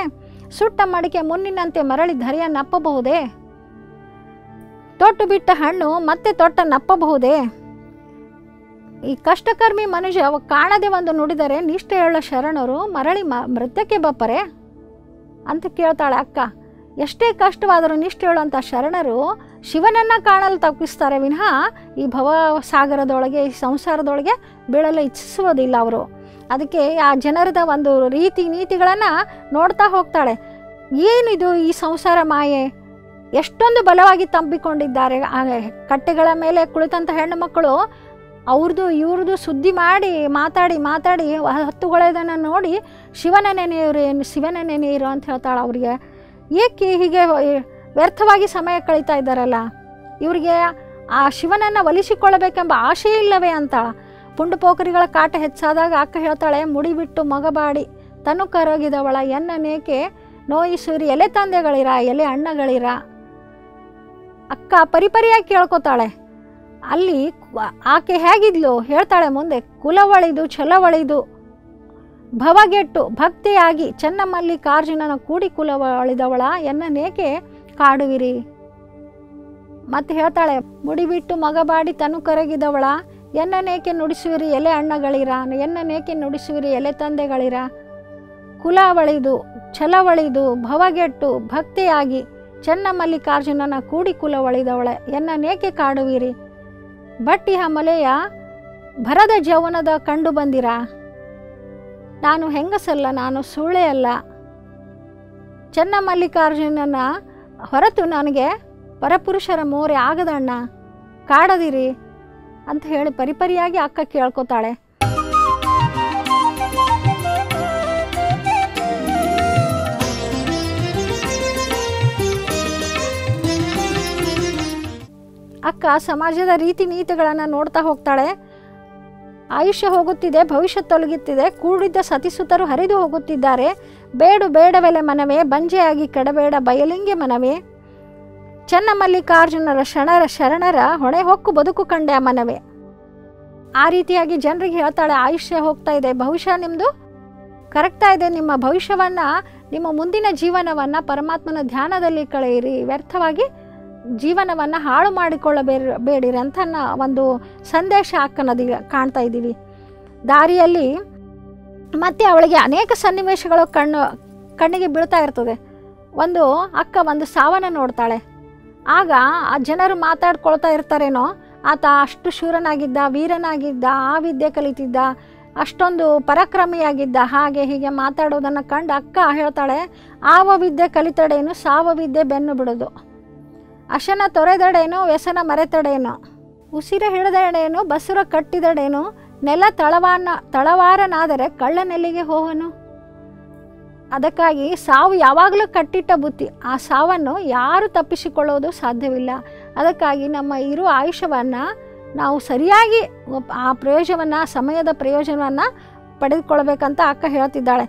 ಸುಟ್ಟ ಮಡಿಕೆ ಮುನ್ನಿನಂತೆ ಮರಳಿ ಧರೆಯನ್ನಪ್ಪಬಹುದೇ ತೊಟ್ಟು ಬಿಟ್ಟ ಹಣ್ಣು ಮತ್ತೆ ತೊಟ್ಟನ್ನಪ್ಪಬಹುದೇ ಈ ಕಷ್ಟಕರ್ಮಿ ಮನುಷ್ಯ ಅವ ಕಾಣದೆ ಒಂದು ನುಡಿದರೆ ನಿಷ್ಠೆಯುಳ್ಳ ಶರಣರು ಮರಳಿ ಮ ಮೃತ್ಯಕ್ಕೆ ಬಪ್ಪರೆ ಅಂತ ಕೇಳ್ತಾಳೆ ಅಕ್ಕ ಎಷ್ಟೇ ಕಷ್ಟವಾದರೂ ನಿಷ್ಠೆಯುಳ್ಳಂಥ ಶರಣರು ಶಿವನನ್ನು ಕಾಣಲು ತಪ್ಪಿಸ್ತಾರೆ ವಿನಃ ಈ ಭವ ಸಾಗರದೊಳಗೆ ಈ ಸಂಸಾರದೊಳಗೆ ಬೀಳಲು ಇಚ್ಛಿಸುವುದಿಲ್ಲ ಅವರು ಅದಕ್ಕೆ ಆ ಜನರದ ಒಂದು ರೀತಿ ನೀತಿಗಳನ್ನು ನೋಡ್ತಾ ಹೋಗ್ತಾಳೆ ಏನಿದು ಈ ಸಂಸಾರ ಮಾಯೆ ಎಷ್ಟೊಂದು ಬಲವಾಗಿ ತಂಬಿಕೊಂಡಿದ್ದಾರೆ ಆ ಕಟ್ಟೆಗಳ ಮೇಲೆ ಕುಳಿತಂಥ ಹೆಣ್ಣು ಮಕ್ಕಳು ಅವ್ರದ್ದು ಇವ್ರದ್ದು ಸುದ್ದಿ ಮಾಡಿ ಮಾತಾಡಿ ಮಾತಾಡಿ ಹತ್ತುಗಳದನ್ನು ನೋಡಿ ಶಿವನ ನೆನೆಯಿರು ಏನು ಶಿವನ ನೆನೆಯಿರು ಅಂತ ಹೇಳ್ತಾಳೆ ಅವರಿಗೆ ಏಕೆ ಹೀಗೆ ವ್ಯರ್ಥವಾಗಿ ಸಮಯ ಕಳೀತಾ ಇದ್ದಾರಲ್ಲ ಇವರಿಗೆ ಆ ಶಿವನನ್ನು ಒಲಿಸಿಕೊಳ್ಳಬೇಕೆಂಬ ಆಶೆ ಇಲ್ಲವೇ ಅಂತಾಳ ಪುಂಡು ಪೋಖರಿಗಳ ಕಾಟ ಹೆಚ್ಚಾದಾಗ ಅಕ್ಕ ಹೇಳ್ತಾಳೆ ಮುಡಿ ಬಿಟ್ಟು ಮಗಬಾಡಿ ತನು ಕರಗಿದವಳ ಎನ್ನನೇಕೆ ನೋಯಿಸುರಿ ಎಲೆ ತಂದೆಗಳಿರ ಎಲೆ ಅಣ್ಣಗಳಿರ ಅಕ್ಕ ಪರಿಪರಿಯಾಗಿ ಕೇಳ್ಕೊತಾಳೆ ಅಲ್ಲಿ ಕು- ಆಕೆ ಹೇಗಿದ್ಲು ಹೇಳ್ತಾಳೆ ಮುಂದೆ ಕುಲವಳಿದು ಛಲವಳಿದು ಭವಗೆಟ್ಟು ಭಕ್ತಿಯಾಗಿ ಚೆನ್ನಮಲ್ಲಿಕಾರ್ಜುನನ ಕೂಡಿ ಕುಲವಳಿದವಳ ಎನ್ನನೇಕೆ ಕಾಡುವಿರಿ ಮತ್ತೆ ಹೇಳ್ತಾಳೆ ಮುಡಿಬಿಟ್ಟು ಮಗಬಾಡಿ ತನು ಕರಗಿದವಳ ಎನ್ನನೇಕೆ ನುಡಿಸುವಿರಿ ಎಲೆ ಅಣ್ಣಗಳಿರ ಎನ್ನನೇಕೆ ನುಡಿಸುವಿರಿ ಎಲೆ ತಂದೆಗಳಿರ ಕುಲವಳಿದು ಛಲವಳಿದು ಭವಗೆಟ್ಟು ಭಕ್ತಿಯಾಗಿ ಚೆನ್ನಮಲ್ಲಿಕಾರ್ಜುನನ ಕೂಡಿ ಕುಲವಳಿದವಳೆ ಎನ್ನನೇಕೆ ಕಾಡುವಿರಿ ಬಟ್ಟಿಯ ಮಲೆಯ ಭರದ ಜವನದ ಕಂಡು ಬಂದಿರಾ ನಾನು ಹೆಂಗಸಲ್ಲ ನಾನು ಸುಳ್ಳೆ ಅಲ್ಲ ಚೆನ್ನಮಲ್ಲಿಕಾರ್ಜುನನ ಹೊರತು ನನಗೆ ಪರಪುರುಷರ ಮೋರೆ ಆಗದಣ್ಣ ಕಾಡದಿರಿ ಅಂತ ಹೇಳಿ ಪರಿಪರಿಯಾಗಿ ಅಕ್ಕ ಕೇಳ್ಕೊತಾಳೆ ಅಕ್ಕ ಸಮಾಜದ ರೀತಿ ನೀತಿಗಳನ್ನು ನೋಡ್ತಾ ಹೋಗ್ತಾಳೆ ಆಯುಷ್ಯ ಹೋಗುತ್ತಿದೆ ಭವಿಷ್ಯ ತೊಲಗುತ್ತಿದೆ ಕೂಡಿದ್ದ ಸತಿಸುತರು ಹರಿದು ಹೋಗುತ್ತಿದ್ದಾರೆ ಬೇಡು ಬೇಡವೆಲೆ ಮನವೇ ಬಂಜೆಯಾಗಿ ಕೆಡಬೇಡ ಬಯಲಿಂಗೆ ಮನವೇ ಚೆನ್ನಮಲ್ಲಿಕಾರ್ಜುನರ ಶರಣರ ಶರಣರ ಹೊಣೆ ಹೊಕ್ಕು ಬದುಕು ಕಂಡೆ ಆ ಮನವೇ ಆ ರೀತಿಯಾಗಿ ಜನರಿಗೆ ಹೇಳ್ತಾಳೆ ಆಯುಷ್ಯ ಹೋಗ್ತಾ ಇದೆ ಭವಿಷ್ಯ ನಿಮ್ಮದು ಕರೆಕ್ಟಾ ಇದೆ ನಿಮ್ಮ ಭವಿಷ್ಯವನ್ನು ನಿಮ್ಮ ಮುಂದಿನ ಜೀವನವನ್ನು ಪರಮಾತ್ಮನ ಧ್ಯಾನದಲ್ಲಿ ಕಳೆಯಿರಿ ವ್ಯರ್ಥವಾಗಿ ಜೀವನವನ್ನು ಹಾಳು ಮಾಡಿಕೊಳ್ಳಬೇಡ ಬೇಡಿರಿ ಅಂತ ನ- ಒಂದು ಸಂದೇಶ ಅಕ್ಕನದಿ ಕಾಣ್ತಾ ಇದ್ದೀವಿ ದಾರಿಯಲ್ಲಿ ಮತ್ತೆ ಅವಳಿಗೆ ಅನೇಕ ಸನ್ನಿವೇಶಗಳು ಕಣ್ಣು ಕಣ್ಣಿಗೆ ಬೀಳ್ತಾ ಇರ್ತದೆ ಒಂದು ಅಕ್ಕ ಒಂದು ಸಾವನ್ನು ನೋಡ್ತಾಳೆ ಆಗ ಆ ಜನರು ಮಾತಾಡ್ಕೊಳ್ತಾ ಇರ್ತಾರೇನೋ ಆತ ಅಷ್ಟು ಶೂರನಾಗಿದ್ದ ವೀರನಾಗಿದ್ದ ಆ ವಿದ್ಯೆ ಕಲಿತಿದ್ದ ಅಷ್ಟೊಂದು ಪರಾಕ್ರಮಿಯಾಗಿದ್ದ ಹಾಗೆ ಹೀಗೆ ಮಾತಾಡೋದನ್ನು ಕಂಡು ಅಕ್ಕ ಹೇಳ್ತಾಳೆ ಆವ ವಿದ್ಯೆ ಕಲಿತಡೇನು ಸಾವ ವಿದ್ಯೆ ಬೆನ್ನು ಬಿಡೋದು ಅಶನ ತೊರೆದಡೇನು ವ್ಯಸನ ಮರೆತಡೇನು ಉಸಿರ ಹಿಡಿದಡೇನು ಬಸುರ ಕಟ್ಟಿದಡೇನು ನೆಲ ತಳವಾನ ತಳವಾರನಾದರೆ ಕಳ್ಳ ನೆಲ್ಲಿಗೆ ಹೋಹನು ಅದಕ್ಕಾಗಿ ಸಾವು ಯಾವಾಗಲೂ ಕಟ್ಟಿಟ್ಟ ಬುತ್ತಿ ಆ ಸಾವನ್ನು ಯಾರು ತಪ್ಪಿಸಿಕೊಳ್ಳೋದು ಸಾಧ್ಯವಿಲ್ಲ ಅದಕ್ಕಾಗಿ ನಮ್ಮ ಇರುವ ಆಯುಷ್ಯವನ್ನು ನಾವು ಸರಿಯಾಗಿ ಒಪ್- ಆ ಪ್ರಯೋಜನವನ್ನು ಸಮಯದ ಪ್ರಯೋಜನವನ್ನು ಪಡೆದುಕೊಳ್ಬೇಕಂತ ಅಕ್ಕ ಹೇಳ್ತಿದ್ದಾಳೆ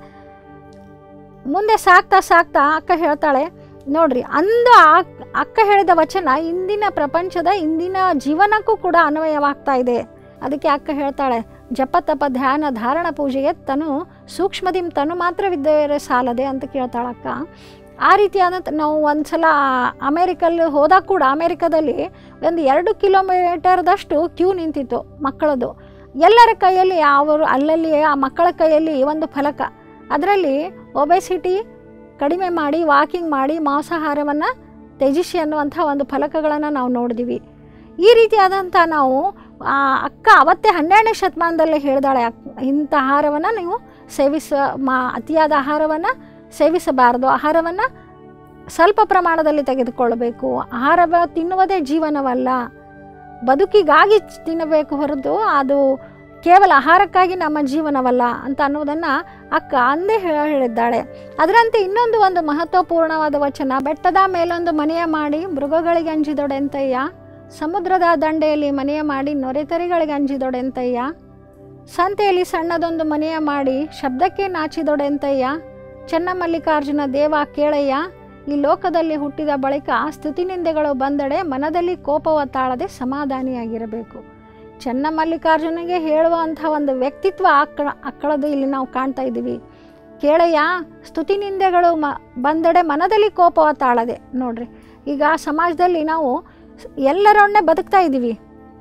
ಮುಂದೆ ಸಾಕ್ತಾ ಸಾಕ್ತಾ ಅಕ್ಕ ಹೇಳ್ತಾಳೆ ನೋಡ್ರಿ ಅಂದ ಆ- ಅಕ್ಕ ಹೇಳಿದ ವಚನ ಇಂದಿನ ಪ್ರಪಂಚದ ಇಂದಿನ ಜೀವನಕ್ಕೂ ಕೂಡ ಅನ್ವಯವಾಗ್ತಾ ಇದೆ ಅದಕ್ಕೆ ಅಕ್ಕ ಹೇಳ್ತಾಳೆ ಜಪ ತಪ ಧ್ಯಾನ ಧಾರಣ ಪೂಜೆಗೆ ತನು ಸೂಕ್ಷ್ಮದಿಂ ತನು ಮಾತ್ರವಿದ್ದರೆ ಸಾಲದೆ ಅಂತ ಕೇಳ್ತಾಳೆ ಅಕ್ಕ ಆ ರೀತಿಯಾದಂಥ ನಾವು ಒಂದು ಸಲ ಅಮೇರಿಕಲ್ಲಿ ಹೋದಾಗ ಕೂಡ ಅಮೇರಿಕಾದಲ್ಲಿ ಒಂದು ಎರಡು ಕಿಲೋಮೀಟರ್ದಷ್ಟು ಕ್ಯೂ ನಿಂತಿತ್ತು ಮಕ್ಕಳದು ಎಲ್ಲರ ಕೈಯಲ್ಲಿ ಅವರು ಅಲ್ಲಲ್ಲಿ ಆ ಮಕ್ಕಳ ಕೈಯಲ್ಲಿ ಒಂದು ಫಲಕ ಅದರಲ್ಲಿ ಒಬೆಸಿಟಿ ಕಡಿಮೆ ಮಾಡಿ ವಾಕಿಂಗ್ ಮಾಡಿ ಮಾಂಸಾಹಾರವನ್ನು ತ್ಯಜಿಸಿ ಅನ್ನುವಂಥ ಒಂದು ಫಲಕಗಳನ್ನು ನಾವು ನೋಡಿದ್ದೀವಿ ಈ ರೀತಿಯಾದಂಥ ನಾವು ಆ ಅಕ್ಕ ಅವತ್ತೇ ಹನ್ನೆರಡನೇ ಶತಮಾನದಲ್ಲೇ ಹೇಳಿದಾಳೆ ಅಕ್- ಇಂಥ ಆಹಾರವನ್ನು ನೀವು ಸೇವಿಸ ಮಾ ಅತಿಯಾದ ಆಹಾರವನ್ನು ಸೇವಿಸಬಾರದು ಆಹಾರವನ್ನು ಸ್ವಲ್ಪ ಪ್ರಮಾಣದಲ್ಲಿ ತೆಗೆದುಕೊಳ್ಳಬೇಕು ಆಹಾರ ತಿನ್ನುವುದೇ ಜೀವನವಲ್ಲ ಬದುಕಿಗಾಗಿ ತಿನ್ನಬೇಕು ಹೊರತು ಅದು ಕೇವಲ ಆಹಾರಕ್ಕಾಗಿ ನಮ್ಮ ಜೀವನವಲ್ಲ ಅಂತ ಅನ್ನೋದನ್ನು ಅಕ್ಕ ಅಂದೇ ಹೇ- ಹೇಳಿದ್ದಾಳೆ ಅದರಂತೆ ಇನ್ನೊಂದು ಒಂದು ಮಹತ್ವಪೂರ್ಣವಾದ ವಚನ ಬೆಟ್ಟದ ಮೇಲೊಂದು ಮನೆಯ ಮಾಡಿ ಮೃಗಗಳಿಗೆ ಅಂಜಿದೊಡೆಂತಯ್ಯ ಸಮುದ್ರದ ದಂಡೆಯಲ್ಲಿ ಮನೆಯ ಮಾಡಿ ನೊರೆತರಿಗಳಿಗೆ ಅಂಜಿದೊಡೆಂತಯ್ಯ ಸಂತೆಯಲ್ಲಿ ಸಣ್ಣದೊಂದು ಮನೆಯ ಮಾಡಿ ಶಬ್ದಕ್ಕೆ ನಾಚಿದೊಡೆಂತಯ್ಯ ಚೆನ್ನಮಲ್ಲಿಕಾರ್ಜುನ ದೇವ ಕೇಳಯ್ಯ ಈ ಲೋಕದಲ್ಲಿ ಹುಟ್ಟಿದ ಬಳಿಕ ಸ್ತುತಿನಿಂದೆಗಳು ಬಂದಡೆ ಮನದಲ್ಲಿ ಕೋಪವ ತಾಳದೆ ಸಮಾಧಾನಿಯಾಗಿರಬೇಕು ಚೆನ್ನಮಲ್ಲಿಕಾರ್ಜುನಿಗೆ ಹೇಳುವಂಥ ಒಂದು ವ್ಯಕ್ತಿತ್ವ ಅಕ್ಕ ಅಕ್ಕಳದು ಇಲ್ಲಿ ನಾವು ಕಾಣ್ತಾ ಇದ್ದೀವಿ ಕೇಳಯ್ಯ ಸ್ತುತಿ ನಿಂದೆಗಳು ಮ ಬಂದಡೆ ಮನದಲ್ಲಿ ಕೋಪವ ತಾಳದೆ ನೋಡ್ರಿ ಈಗ ಸಮಾಜದಲ್ಲಿ ನಾವು ಸ್- ಎಲ್ಲರೊಡನೆ ಬದುಕ್ತಾ ಇದ್ದೀವಿ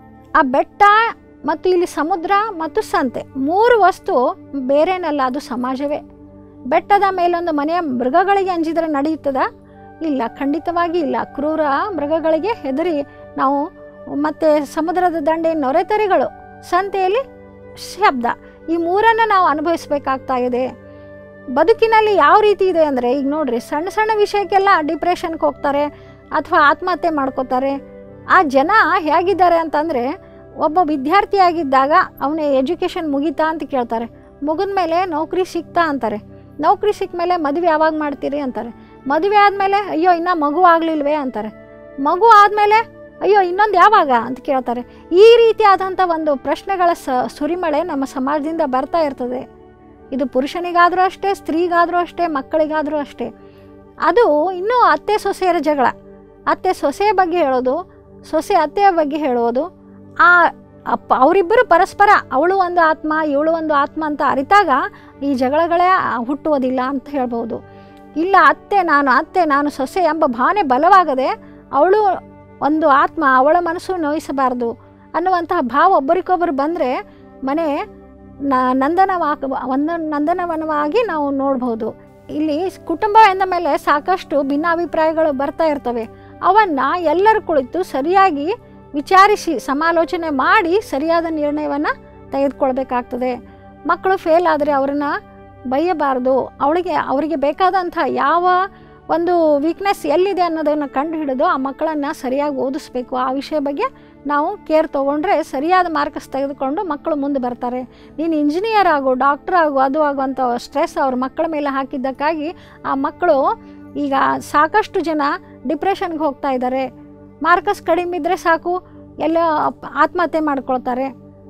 ಆ ಬೆಟ್ಟ ಮತ್ತು ಇಲ್ಲಿ ಸಮುದ್ರ ಮತ್ತು ಸಂತೆ ಮೂರು ವಸ್ತು ಬೇರೇನಲ್ಲ ಅದು ಸಮಾಜವೇ ಬೆಟ್ಟದ ಮೇಲೊಂದು ಮನೆಯ ಮೃಗಗಳಿಗೆ ಅಂಜಿದರೆ ನಡೆಯುತ್ತದ ಇಲ್ಲ ಖಂಡಿತವಾಗಿ ಇಲ್ಲ ಕ್ರೂರ ಮೃಗಗಳಿಗೆ ಹೆದರಿ ನಾವು ಮತ್ತು ಸಮುದ್ರದ ದಂಡೆ ನೊರೆತರಿಗಳು ಸಂತೆಯಲ್ಲಿ ಶಬ್ದ ಈ ಮೂರನ್ನು ನಾವು ಅನುಭವಿಸ್ಬೇಕಾಗ್ತಾ ಇದೆ ಬದುಕಿನಲ್ಲಿ ಯಾವ ರೀತಿ ಇದೆ ಅಂದರೆ ಈಗ ನೋಡ್ರಿ ಸಣ್ಣ ಸಣ್ಣ ವಿಷಯಕ್ಕೆಲ್ಲ ಡಿಪ್ರೆಷನ್ಗೆ ಹೋಗ್ತಾರೆ ಅಥವಾ ಆತ್ಮಹತ್ಯೆ ಮಾಡ್ಕೋತಾರೆ ಆ ಜನ ಹೇಗಿದ್ದಾರೆ ಅಂತಂದರೆ ಒಬ್ಬ ವಿದ್ಯಾರ್ಥಿಯಾಗಿದ್ದಾಗ ಅವನ ಎಜುಕೇಷನ್ ಮುಗೀತಾ ಅಂತ ಕೇಳ್ತಾರೆ ಮುಗಿದ ಮೇಲೆ ನೌಕರಿ ಸಿಗ್ತಾ ಅಂತಾರೆ ನೌಕರಿ ಸಿಕ್ಕ ಮೇಲೆ ಮದುವೆ ಯಾವಾಗ ಮಾಡ್ತೀರಿ ಅಂತಾರೆ ಮದುವೆ ಆದಮೇಲೆ ಅಯ್ಯೋ ಇನ್ನೂ ಮಗು ಆಗಲಿಲ್ವೇ ಅಂತಾರೆ ಮಗು ಆದಮೇಲೆ ಅಯ್ಯೋ ಇನ್ನೊಂದು ಯಾವಾಗ ಅಂತ ಕೇಳ್ತಾರೆ ಈ ರೀತಿಯಾದಂಥ ಒಂದು ಪ್ರಶ್ನೆಗಳ ಸ ಸುರಿಮಳೆ ನಮ್ಮ ಸಮಾಜದಿಂದ ಬರ್ತಾ ಇರ್ತದೆ ಇದು ಪುರುಷನಿಗಾದರೂ ಅಷ್ಟೇ ಸ್ತ್ರೀಗಾದರೂ ಅಷ್ಟೇ ಮಕ್ಕಳಿಗಾದರೂ ಅಷ್ಟೇ ಅದು ಇನ್ನೂ ಅತ್ತೆ ಸೊಸೆಯರ ಜಗಳ ಅತ್ತೆ ಸೊಸೆಯ ಬಗ್ಗೆ ಹೇಳೋದು ಸೊಸೆ ಅತ್ತೆಯ ಬಗ್ಗೆ ಹೇಳೋದು ಆ ಅಪ್ಪ ಅವರಿಬ್ಬರು ಪರಸ್ಪರ ಅವಳು ಒಂದು ಆತ್ಮ ಇವಳು ಒಂದು ಆತ್ಮ ಅಂತ ಅರಿತಾಗ ಈ ಜಗಳಗಳೇ ಹುಟ್ಟುವುದಿಲ್ಲ ಅಂತ ಹೇಳ್ಬೋದು ಇಲ್ಲ ಅತ್ತೆ ನಾನು ಅತ್ತೆ ನಾನು ಸೊಸೆ ಎಂಬ ಭಾವನೆ ಬಲವಾಗದೆ ಅವಳು ಒಂದು ಆತ್ಮ ಅವಳ ಮನಸ್ಸು ನೋಯಿಸಬಾರ್ದು ಅನ್ನುವಂತಹ ಭಾವ ಒಬ್ಬರಿಗೊಬ್ಬರು ಬಂದರೆ ಮನೆ ನ ನಂದನವಾಗ ಒಂದು ನಂದನವನವಾಗಿ ನಾವು ನೋಡ್ಬೋದು ಇಲ್ಲಿ ಕುಟುಂಬ ಎಂದ ಮೇಲೆ ಸಾಕಷ್ಟು ಭಿನ್ನಾಭಿಪ್ರಾಯಗಳು ಬರ್ತಾ ಇರ್ತವೆ ಅವನ್ನು ಎಲ್ಲರೂ ಕುಳಿತು ಸರಿಯಾಗಿ ವಿಚಾರಿಸಿ ಸಮಾಲೋಚನೆ ಮಾಡಿ ಸರಿಯಾದ ನಿರ್ಣಯವನ್ನು ತೆಗೆದುಕೊಳ್ಬೇಕಾಗ್ತದೆ ಮಕ್ಕಳು ಫೇಲ್ ಆದರೆ ಅವ್ರನ್ನ ಬೈಯಬಾರ್ದು ಅವಳಿಗೆ ಅವರಿಗೆ ಬೇಕಾದಂಥ ಯಾವ ಒಂದು ವೀಕ್ನೆಸ್ ಎಲ್ಲಿದೆ ಅನ್ನೋದನ್ನು ಕಂಡು ಹಿಡಿದು ಆ ಮಕ್ಕಳನ್ನು ಸರಿಯಾಗಿ ಓದಿಸ್ಬೇಕು ಆ ವಿಷಯ ಬಗ್ಗೆ ನಾವು ಕೇರ್ ತೊಗೊಂಡ್ರೆ ಸರಿಯಾದ ಮಾರ್ಕ್ಸ್ ತೆಗೆದುಕೊಂಡು ಮಕ್ಕಳು ಮುಂದೆ ಬರ್ತಾರೆ ನೀನು ಇಂಜಿನಿಯರ್ ಆಗು ಡಾಕ್ಟರ್ ಆಗು ಅದು ಆಗುವಂಥ ಸ್ಟ್ರೆಸ್ ಅವ್ರ ಮಕ್ಕಳ ಮೇಲೆ ಹಾಕಿದ್ದಕ್ಕಾಗಿ ಆ ಮಕ್ಕಳು ಈಗ ಸಾಕಷ್ಟು ಜನ ಡಿಪ್ರೆಷನ್ಗೆ ಹೋಗ್ತಾ ಇದ್ದಾರೆ ಮಾರ್ಕಸ್ ಕಡಿಮೆ ಇದ್ದರೆ ಸಾಕು ಎಲ್ಲ ಆತ್ಮಹತ್ಯೆ ಮಾಡ್ಕೊಳ್ತಾರೆ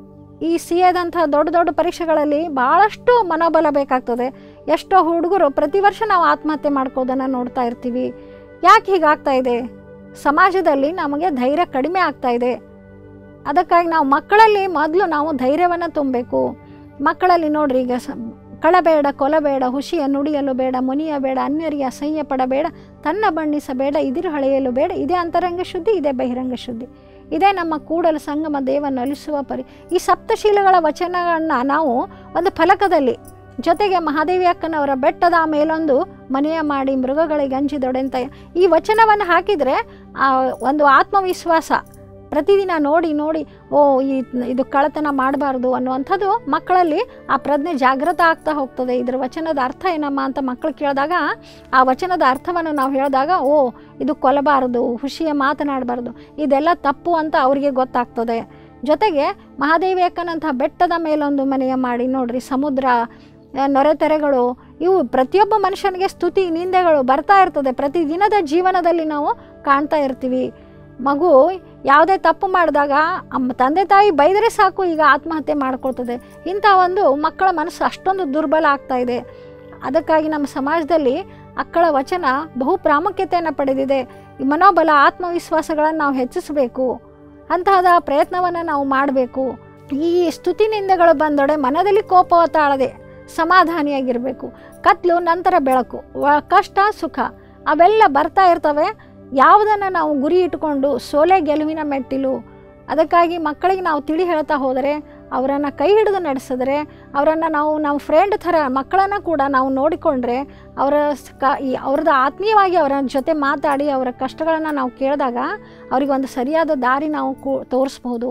ಈ ಸಿ ಎದಂಥ ದೊಡ್ಡ ದೊಡ್ಡ ಪರೀಕ್ಷೆಗಳಲ್ಲಿ ಭಾಳಷ್ಟು ಮನೋಬಲ ಬೇಕಾಗ್ತದೆ ಎಷ್ಟೋ ಹುಡುಗರು ಪ್ರತಿ ವರ್ಷ ನಾವು ಆತ್ಮಹತ್ಯೆ ಮಾಡ್ಕೋದನ್ನು ನೋಡ್ತಾ ಇರ್ತೀವಿ ಯಾಕೆ ಹೀಗಾಗ್ತಾ ಇದೆ ಸಮಾಜದಲ್ಲಿ ನಮಗೆ ಧೈರ್ಯ ಕಡಿಮೆ ಆಗ್ತಾ ಇದೆ ಅದಕ್ಕಾಗಿ ನಾವು ಮಕ್ಕಳಲ್ಲಿ ಮೊದಲು ನಾವು ಧೈರ್ಯವನ್ನು ತುಂಬಬೇಕು ಮಕ್ಕಳಲ್ಲಿ ನೋಡ್ರಿ ಈಗ ಸ ಕಳಬೇಡ ಕೊಲಬೇಡ ಹುಷಿಯ ನುಡಿಯಲು ಬೇಡ ಮುನಿಯ ಬೇಡ ಅನ್ಯರಿಗೆ ಅಸಹ್ಯ ಪಡಬೇಡ ತನ್ನ ಬಣ್ಣಿಸಬೇಡ ಇದಿರು ಹಳೆಯಲು ಬೇಡ ಇದೇ ಅಂತರಂಗ ಶುದ್ಧಿ ಇದೇ ಬಹಿರಂಗ ಶುದ್ಧಿ ಇದೇ ನಮ್ಮ ಕೂಡಲ ಸಂಗಮ ದೇವ ನಲಿಸುವ ಪರಿ ಈ ಸಪ್ತಶೀಲಗಳ ವಚನಗಳನ್ನು ನಾವು ಒಂದು ಫಲಕದಲ್ಲಿ ಜೊತೆಗೆ ಮಹಾದೇವಿ ಅಕ್ಕನವರ ಬೆಟ್ಟದ ಮೇಲೊಂದು ಮನೆಯ ಮಾಡಿ ಮೃಗಗಳಿಗೆ ಅಂಜಿದೊಡೆಂತ ಈ ವಚನವನ್ನು ಹಾಕಿದರೆ ಆ ಒಂದು ಆತ್ಮವಿಶ್ವಾಸ ಪ್ರತಿದಿನ ನೋಡಿ ನೋಡಿ ಓ ಈ ಇದು ಕಳ್ಳತನ ಮಾಡಬಾರ್ದು ಅನ್ನುವಂಥದ್ದು ಮಕ್ಕಳಲ್ಲಿ ಆ ಪ್ರಜ್ಞೆ ಜಾಗೃತ ಆಗ್ತಾ ಹೋಗ್ತದೆ ಇದರ ವಚನದ ಅರ್ಥ ಏನಮ್ಮ ಅಂತ ಮಕ್ಕಳು ಕೇಳಿದಾಗ ಆ ವಚನದ ಅರ್ಥವನ್ನು ನಾವು ಹೇಳಿದಾಗ ಓ ಇದು ಕೊಲ್ಲಬಾರದು ಖುಷಿಯ ಮಾತನಾಡಬಾರ್ದು ಇದೆಲ್ಲ ತಪ್ಪು ಅಂತ ಅವರಿಗೆ ಗೊತ್ತಾಗ್ತದೆ ಜೊತೆಗೆ ಮಹಾದೇವಿ ಅಕ್ಕನಂಥ ಬೆಟ್ಟದ ಮೇಲೊಂದು ಮನೆಯ ಮಾಡಿ ನೋಡ್ರಿ ಸಮುದ್ರ ಆ, ನೊರೆತೆರೆಗಳು ಇವು ಪ್ರತಿಯೊಬ್ಬ ಮನುಷ್ಯನಿಗೆ ಸ್ತುತಿ ನಿಂದೆಗಳು ಬರ್ತಾ ಇರ್ತದೆ ಪ್ರತಿದಿನದ ಜೀವನದಲ್ಲಿ ನಾವು ಕಾಣ್ತಾ ಇರ್ತೀವಿ ಮಗು ಯಾವುದೇ ತಪ್ಪು ಮಾಡಿದಾಗ ಅಮ್ಮ ತಂದೆ ತಾಯಿ ಬೈದರೆ ಸಾಕು ಈಗ ಆತ್ಮಹತ್ಯೆ ಮಾಡ್ಕೊಳ್ತದೆ ಇಂಥ ಒಂದು ಮಕ್ಕಳ ಮನಸ್ಸು ಅಷ್ಟೊಂದು ದುರ್ಬಲ ಆಗ್ತಾ ಇದೆ ಅದಕ್ಕಾಗಿ ನಮ್ಮ ಸಮಾಜದಲ್ಲಿ ಅಕ್ಕಳ ವಚನ ಬಹು ಪ್ರಾಮುಖ್ಯತೆಯನ್ನು ಪಡೆದಿದೆ ಈ ಮನೋಬಲ ಆತ್ಮವಿಶ್ವಾಸಗಳನ್ನು ನಾವು ಹೆಚ್ಚಿಸಬೇಕು ಅಂತಹದ ಪ್ರಯತ್ನವನ್ನು ನಾವು ಮಾಡಬೇಕು ಈ ಸ್ತುತಿ ನಿಂದೆಗಳು ಬಂದೊಡೆ ಮನದಲ್ಲಿ ಕೋಪವ ತಾಳದೆ ಸಮಾಧಾನಿಯಾಗಿರಬೇಕು ಕತ್ಲು ನಂತರ ಬೆಳಕು ವ ಕಷ್ಟ ಸುಖ ಅವೆಲ್ಲ ಬರ್ತಾ ಇರ್ತವೆ ಯಾವುದನ್ನು ನಾವು ಗುರಿ ಇಟ್ಕೊಂಡು ಸೋಲೆ ಗೆಲುವಿನ ಮೆಟ್ಟಿಲು ಅದಕ್ಕಾಗಿ ಮಕ್ಕಳಿಗೆ ನಾವು ತಿಳಿ ಹೇಳ್ತಾ ಹೋದರೆ ಅವರನ್ನು ಕೈ ಹಿಡಿದು ನಡೆಸಿದ್ರೆ ಅವರನ್ನು ನಾವು ನಾವು ಫ್ರೆಂಡ್ ಥರ ಮಕ್ಕಳನ್ನು ಕೂಡ ನಾವು ನೋಡಿಕೊಂಡ್ರೆ ಅವರ ಸ್- ಕ ಈ ಅವ್ರದ್ದು ಆತ್ಮೀಯವಾಗಿ ಅವರ ಜೊತೆ ಮಾತಾಡಿ ಅವರ ಕಷ್ಟಗಳನ್ನು ನಾವು ಕೇಳಿದಾಗ ಅವ್ರಿಗೆ ಒಂದು ಸರಿಯಾದ ದಾರಿ ನಾವು ಕೂ ತೋರಿಸ್ಬೋದು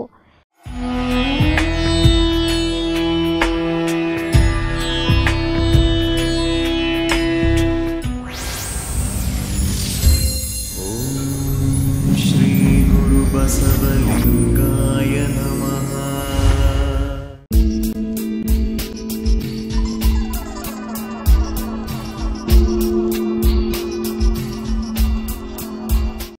श्रीगुरुबसवलिङ्ग